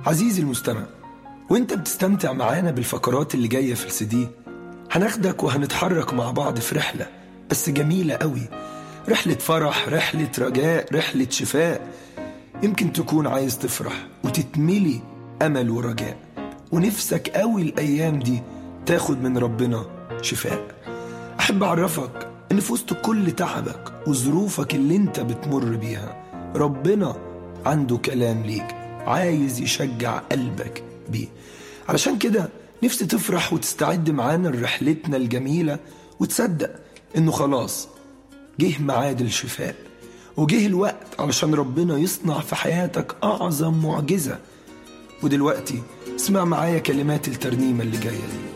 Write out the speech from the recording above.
عزيزي المستمع وانت بتستمتع معانا بالفقرات اللي جاية في السي هناخدك وهنتحرك مع بعض في رحلة بس جميلة قوي رحلة فرح رحلة رجاء رحلة شفاء يمكن تكون عايز تفرح وتتملي أمل ورجاء ونفسك قوي الأيام دي تاخد من ربنا شفاء أحب أعرفك إن في وسط كل تعبك وظروفك اللي أنت بتمر بيها ربنا عنده كلام ليك عايز يشجع قلبك بيه علشان كده نفسي تفرح وتستعد معانا لرحلتنا الجميلة وتصدق إنه خلاص جه ميعاد الشفاء وجه الوقت علشان ربنا يصنع في حياتك أعظم معجزة ودلوقتي اسمع معايا كلمات الترنيمة اللي جاية دي